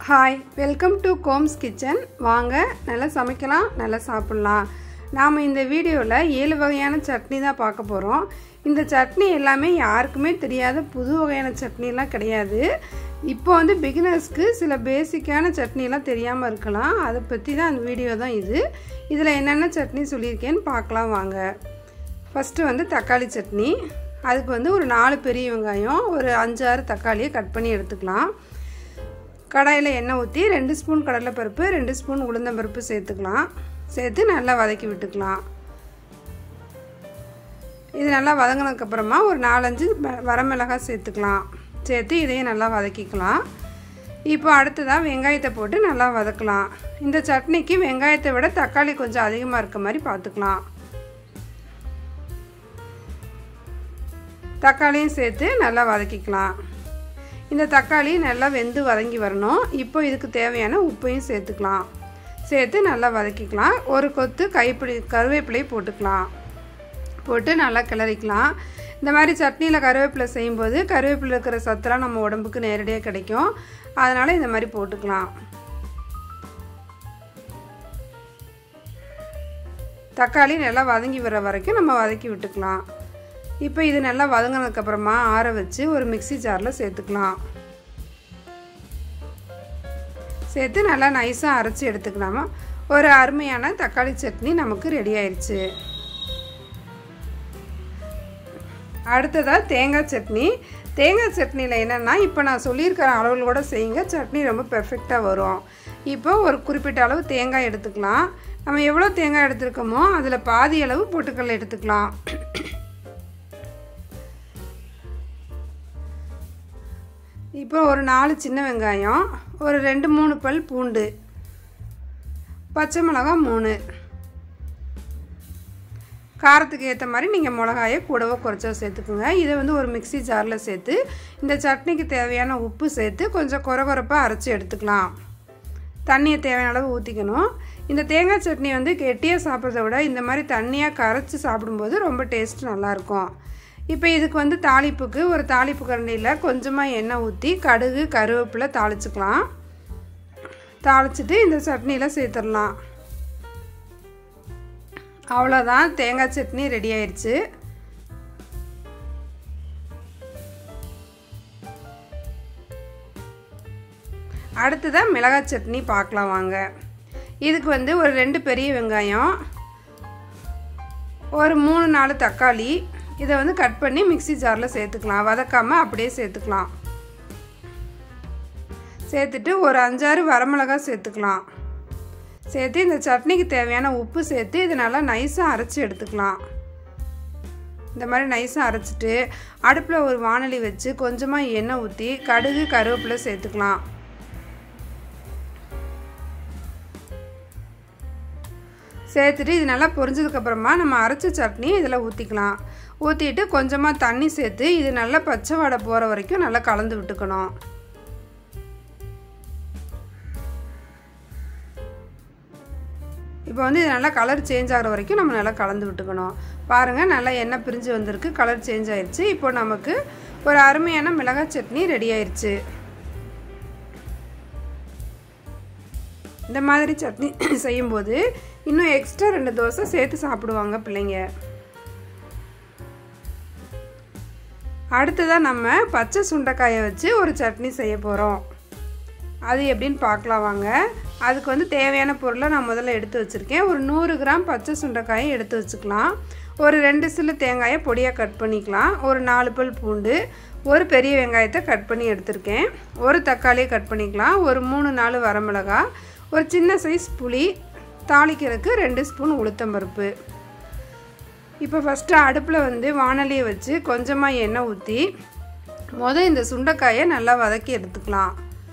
hi welcome to கோம்ஸ் kitchen வாங்க நல்லா சமைக்கலாம் நல்லா சாப்பிட்லாம் நாம் இந்த வீடியோவில் ஏழு வகையான சட்னி தான் பார்க்க போகிறோம் இந்த சட்னி எல்லாமே யாருக்குமே தெரியாத புது வகையான சட்னிலாம் கிடையாது இப்போ வந்து பிகினர்ஸ்க்கு சில பேசிக்கான சட்னிலாம் தெரியாமல் இருக்கலாம் அதை பற்றி தான் அந்த வீடியோ தான் இது இதில் என்னென்ன சட்னி சொல்லியிருக்கேன்னு பார்க்கலாம் வாங்க ஃபஸ்ட்டு வந்து தக்காளி சட்னி அதுக்கு வந்து ஒரு நாலு பெரிய வெங்காயம் ஒரு அஞ்சாறு தக்காளியை கட் பண்ணி எடுத்துக்கலாம் கடாயில் எண்ணெய் ஊற்றி ரெண்டு ஸ்பூன் கடலைப்பருப்பு ரெண்டு ஸ்பூன் உளுந்தம்பருப்பு சேர்த்துக்கலாம் சேர்த்து நல்லா வதக்கி விட்டுக்கலாம் இது நல்லா வதங்கினதுக்கப்புறமா ஒரு நாலஞ்சு வரமிளகாய் சேர்த்துக்கலாம் சேர்த்து இதையும் நல்லா வதக்கிக்கலாம் இப்போ அடுத்ததாக வெங்காயத்தை போட்டு நல்லா வதக்கலாம் இந்த சட்னிக்கு வெங்காயத்தை விட தக்காளி கொஞ்சம் அதிகமாக இருக்க மாதிரி பார்த்துக்கலாம் தக்காளியும் சேர்த்து நல்லா வதக்கிக்கலாம் இந்த தக்காளி நல்லா வெந்து வதங்கி வரணும் இப்போ இதுக்கு தேவையான உப்பையும் சேர்த்துக்கலாம் சேர்த்து நல்லா வதக்கிக்கலாம் ஒரு கொத்து கைப்பிடி கருவேப்பிலை போட்டுக்கலாம் போட்டு நல்லா கிளறிக்கலாம் இந்த மாதிரி சட்னியில் கருவேப்பிலை செய்யும்போது கருவேப்பிலை இருக்கிற சத்தெல்லாம் நம்ம உடம்புக்கு நேரடியாக கிடைக்கும் அதனால் இந்த மாதிரி போட்டுக்கலாம் தக்காளி நல்லா வதங்கி வர வரைக்கும் நம்ம வதக்கி விட்டுக்கலாம் இப்போ இது நல்லா வதங்கினதுக்கப்புறமா ஆற வச்சு ஒரு மிக்சி ஜாரில் சேர்த்துக்கலாம் சேர்த்து நல்லா நைஸாக அரைச்சி எடுத்துக்கலாமா ஒரு அருமையான தக்காளி சட்னி நமக்கு ரெடி ஆயிடுச்சு அடுத்ததாக தேங்காய் சட்னி தேங்காய் சட்னியில் என்னென்னா இப்போ நான் சொல்லியிருக்கிற அளவுகளோட செய்யுங்க சட்னி ரொம்ப பெர்ஃபெக்டாக வரும் இப்போ ஒரு குறிப்பிட்ட அளவு தேங்காய் எடுத்துக்கலாம் நம்ம எவ்வளோ தேங்காய் எடுத்துருக்கோமோ அதில் பாதி அளவு பொட்டுக்கடலை எடுத்துக்கலாம் இப்போ ஒரு நாலு சின்ன வெங்காயம் ஒரு ரெண்டு மூணு பல் பூண்டு பச்சை மிளகாய் மூணு காரத்துக்கு ஏற்ற மாதிரி நீங்கள் மிளகாயை கூடவோ குறைச்சோ சேர்த்துக்குங்க இதை வந்து ஒரு மிக்சி ஜாரில் சேர்த்து இந்த சட்னிக்கு தேவையான உப்பு சேர்த்து கொஞ்சம் குறை குறைப்பாக அரைச்சி எடுத்துக்கலாம் தண்ணியை தேவையான அளவு ஊற்றிக்கணும் இந்த தேங்காய் சட்னி வந்து கெட்டியாக சாப்பிட்றத விட இந்த மாதிரி தண்ணியாக கரைச்சி சாப்பிடும்போது ரொம்ப டேஸ்ட் நல்லாயிருக்கும் இப்போ இதுக்கு வந்து தாளிப்புக்கு ஒரு தாளிப்பு கரண்டியில் கொஞ்சமாக எண்ணெய் ஊற்றி கடுகு கருவேப்பிலை தாளிச்சுக்கலாம் தாளிச்சிட்டு இந்த சட்னியில் சேர்த்துடலாம் அவ்வளோதான் தேங்காய் சட்னி ரெடி ஆயிடுச்சு அடுத்ததாக மிளகாய் சட்னி பார்க்கலாம் வாங்க இதுக்கு வந்து ஒரு ரெண்டு பெரிய வெங்காயம் ஒரு மூணு நாலு தக்காளி இதை வந்து கட் பண்ணி மிக்சி ஜாரில் சேர்த்துக்கலாம் வதக்காமல் அப்படியே சேர்த்துக்கலாம் சேர்த்துட்டு ஒரு அஞ்சாறு வரமிளகாய் சேர்த்துக்கலாம் சேர்த்து இந்த சட்னிக்கு தேவையான உப்பு சேர்த்து இதை நல்லா நைஸாக அரைச்சி எடுத்துக்கலாம் இந்த மாதிரி நைஸாக அரைச்சிட்டு அடுப்பில் ஒரு வானொலி வச்சு கொஞ்சமாக எண்ணெய் ஊற்றி கடுகு கருவேப்பிலை சேர்த்துக்கலாம் சேர்த்துட்டு இது நல்லா பொரிஞ்சதுக்கப்புறமா நம்ம அரைச்ச சட்னி இதில் ஊற்றிக்கலாம் ஊற்றிட்டு கொஞ்சமாக தண்ணி சேர்த்து இது நல்லா பச்சை வடை போகிற வரைக்கும் நல்லா கலந்து விட்டுக்கணும் இப்போ வந்து இது நல்லா கலர் சேஞ்ச் ஆகிற வரைக்கும் நம்ம நல்லா கலந்து விட்டுக்கணும் பாருங்கள் நல்லா எண்ணெய் பிரிஞ்சு வந்திருக்கு கலர் சேஞ்ச் ஆயிடுச்சு இப்போ நமக்கு ஒரு அருமையான மிளகாய் சட்னி ரெடி ஆயிடுச்சு இந்த மாதிரி சட்னி செய்யும்போது இன்னும் எக்ஸ்ட்ரா ரெண்டு தோசை சேர்த்து சாப்பிடுவாங்க பிள்ளைங்க அடுத்ததாக நம்ம பச்சை சுண்டைக்காயை வச்சு ஒரு சட்னி செய்ய போகிறோம் அது எப்படின்னு பார்க்கலாம் வாங்க அதுக்கு வந்து தேவையான பொருளை நான் முதல்ல எடுத்து வச்சுருக்கேன் ஒரு நூறு கிராம் பச்சை சுண்டைக்காயை எடுத்து வச்சுக்கலாம் ஒரு ரெண்டு சில்லு தேங்காயை பொடியாக கட் பண்ணிக்கலாம் ஒரு நாலு பல் பூண்டு ஒரு பெரிய வெங்காயத்தை கட் பண்ணி எடுத்திருக்கேன் ஒரு தக்காளியை கட் பண்ணிக்கலாம் ஒரு மூணு நாலு வரமிளகா ஒரு சின்ன சைஸ் புளி தாளிக்கிறதுக்கு ரெண்டு ஸ்பூன் உளுத்தம்பருப்பு இப்போ ஃபஸ்ட்டு அடுப்பில் வந்து வானலியை வச்சு கொஞ்சமாக எண்ணெய் ஊற்றி மொதல் இந்த சுண்டைக்காயை நல்லா வதக்கி எடுத்துக்கலாம்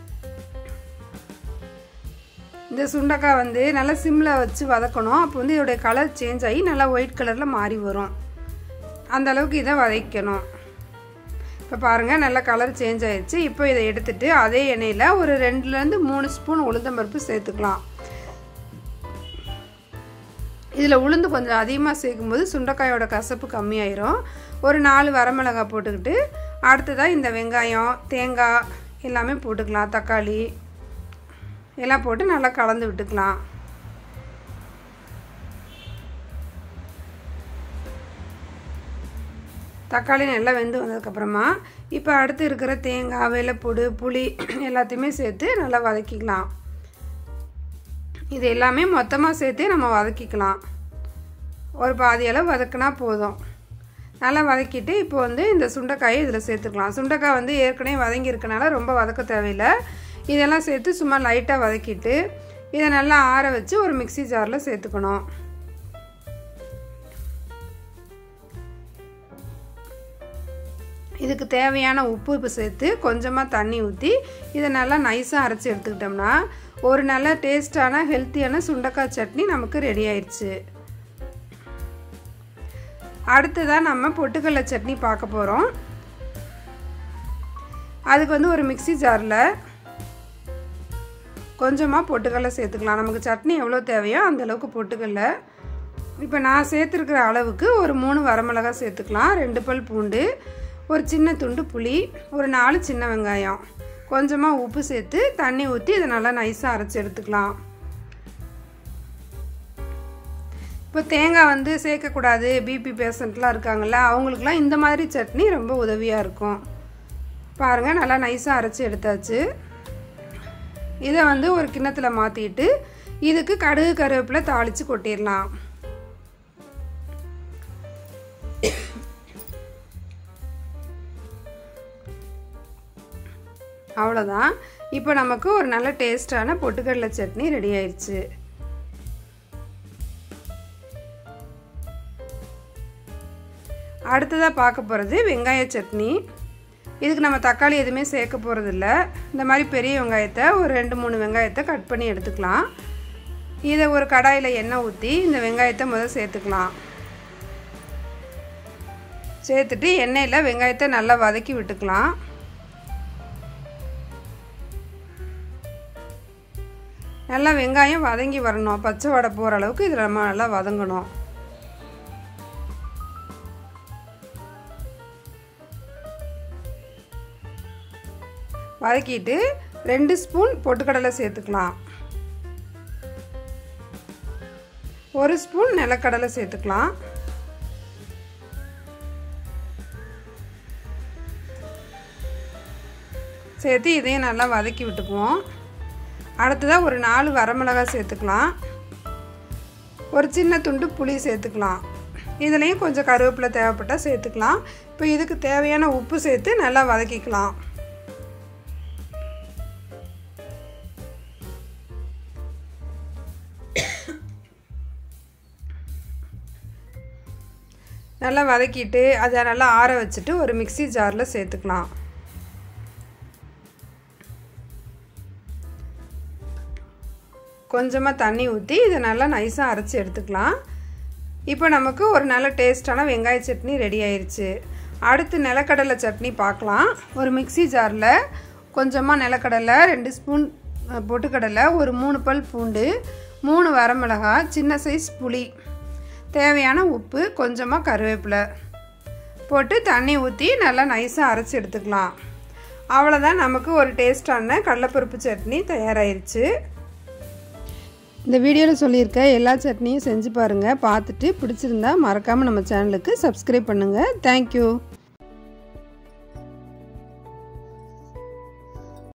இந்த சுண்டைக்காய் வந்து நல்லா சிம்மில் வச்சு வதக்கணும் அப்போ வந்து இதோடைய கலர் சேஞ்ச் ஆகி நல்லா ஒயிட் கலரில் மாறி வரும் அந்த அளவுக்கு இதை வதக்கணும் இப்போ பாருங்கள் நல்லா கலர் சேஞ்ச் ஆயிடுச்சு இப்போ இதை எடுத்துட்டு அதே எண்ணெயில் ஒரு ரெண்டுலேருந்து மூணு ஸ்பூன் உளுந்தம்பருப்பு சேர்த்துக்கலாம் இதில் உளுந்து கொஞ்சம் அதிகமாக சேர்க்கும்போது சுண்டைக்காயோட கசப்பு கம்மியாயிரும் ஒரு நாலு வரமிளகாய் போட்டுக்கிட்டு அடுத்ததாக இந்த வெங்காயம் தேங்காய் எல்லாமே போட்டுக்கலாம் தக்காளி எல்லாம் போட்டு நல்லா கலந்து விட்டுக்கலாம் தக்காளி நல்லா வெந்து வந்ததுக்கப்புறமா இப்போ அடுத்து இருக்கிற தேங்காய் வெள்ளைப்பூடு புளி எல்லாத்தையுமே சேர்த்து நல்லா வதக்கிக்கலாம் இது எல்லாமே மொத்தமாக சேர்த்து நம்ம வதக்கிக்கலாம் ஒரு பாதியளவு வதக்கினா போதும் நல்லா வதக்கிட்டு இப்போ வந்து இந்த சுண்டைக்காயை இதில் சேர்த்துக்கலாம் சுண்டைக்காய் வந்து ஏற்கனவே வதங்கியிருக்கனால ரொம்ப வதக்க தேவையில்லை இதெல்லாம் சேர்த்து சும்மா லைட்டாக வதக்கிட்டு இதை நல்லா ஆற வச்சு ஒரு மிக்சி ஜாரில் சேர்த்துக்கணும் இதுக்கு தேவையான உப்பு இப்போ சேர்த்து கொஞ்சமாக தண்ணி ஊற்றி இதை நல்லா நைஸாக அரைச்சி எடுத்துக்கிட்டோம்னா ஒரு நல்ல டேஸ்டான ஹெல்த்தியான சுண்டக்காய் சட்னி நமக்கு ரெடி ஆயிடுச்சு அடுத்ததாக நம்ம பொட்டுக்கடலை சட்னி பார்க்க போகிறோம் அதுக்கு வந்து ஒரு மிக்சி ஜாரில் கொஞ்சமாக பொட்டுக்கடலை சேர்த்துக்கலாம் நமக்கு சட்னி எவ்வளோ தேவையோ அந்தளவுக்கு பொட்டுக்கடலை இப்போ நான் சேர்த்துருக்கிற அளவுக்கு ஒரு மூணு வரமிளகாய் சேர்த்துக்கலாம் ரெண்டு பல் பூண்டு ஒரு சின்ன துண்டு புளி ஒரு நாலு சின்ன வெங்காயம் கொஞ்சமாக உப்பு சேர்த்து தண்ணி ஊற்றி இதை நல்லா நைஸாக அரைச்சி எடுத்துக்கலாம் இப்போ தேங்காய் வந்து சேர்க்கக்கூடாது பிபி பேஷண்ட்லாம் இருக்காங்கள்ல அவங்களுக்குலாம் இந்த மாதிரி சட்னி ரொம்ப உதவியாக இருக்கும் பாருங்கள் நல்லா நைஸாக அரைச்சி எடுத்தாச்சு இதை வந்து ஒரு கிண்ணத்தில் மாற்றிட்டு இதுக்கு கடுகு கருவேப்பிலை தாளித்து கொட்டிடலாம் அவ்வளோதான் இப்போ நமக்கு ஒரு நல்ல டேஸ்டான பொட்டுக்கடலை சட்னி ரெடி ஆயிடுச்சு அடுத்ததாக பார்க்க போகிறது வெங்காய சட்னி இதுக்கு நம்ம தக்காளி எதுவுமே சேர்க்க போகிறதில்ல இந்த மாதிரி பெரிய வெங்காயத்தை ஒரு ரெண்டு மூணு வெங்காயத்தை கட் பண்ணி எடுத்துக்கலாம் இதை ஒரு கடாயில் எண்ணெய் ஊற்றி இந்த வெங்காயத்தை முதல் சேர்த்துக்கலாம் சேர்த்துட்டு எண்ணெயில் வெங்காயத்தை நல்லா வதக்கி விட்டுக்கலாம் நல்லா வெங்காயம் வதங்கி வரணும் பச்சை வடை போகிற அளவுக்கு இதில் நம்ம நல்லா வதங்கணும் வதக்கிட்டு ரெண்டு ஸ்பூன் பொட்டுக்கடலை சேர்த்துக்கலாம் ஒரு ஸ்பூன் நிலக்கடலை சேர்த்துக்கலாம் சேர்த்து இதையும் நல்லா வதக்கி விட்டுக்குவோம் அடுத்ததாக ஒரு நாலு வரமிளகாய் சேர்த்துக்கலாம் ஒரு சின்ன துண்டு புளி சேர்த்துக்கலாம் இதுலேயும் கொஞ்சம் கருவேப்பிலை தேவைப்பட்டால் சேர்த்துக்கலாம் இப்போ இதுக்கு தேவையான உப்பு சேர்த்து நல்லா வதக்கிக்கலாம் நல்லா வதக்கிட்டு அதை நல்லா ஆற வச்சுட்டு ஒரு மிக்சி ஜாரில் சேர்த்துக்கலாம் கொஞ்சமாக தண்ணி ஊற்றி இதை நல்லா நைஸாக அரைச்சி எடுத்துக்கலாம் இப்போ நமக்கு ஒரு நல்ல டேஸ்டான வெங்காய சட்னி ரெடி ஆயிடுச்சு அடுத்து நிலக்கடலை சட்னி பார்க்கலாம் ஒரு மிக்சி ஜாரில் கொஞ்சமாக நிலக்கடலை ரெண்டு ஸ்பூன் பொட்டுக்கடலை ஒரு மூணு பல் பூண்டு மூணு வரமிளகாய் சின்ன சைஸ் புளி தேவையான உப்பு கொஞ்சமாக கருவேப்பிலை போட்டு தண்ணி ஊற்றி நல்லா நைஸாக அரைச்சி எடுத்துக்கலாம் அவ்வளோதான் நமக்கு ஒரு டேஸ்டான கடலைப்பருப்பு சட்னி தயாராகிருச்சு இந்த வீடியோவில் சொல்லியிருக்க எல்லா சட்னியும் செஞ்சு பாருங்கள் பார்த்துட்டு பிடிச்சிருந்தா மறக்காமல் நம்ம சேனலுக்கு சப்ஸ்கிரைப் பண்ணுங்கள் தேங்க்யூ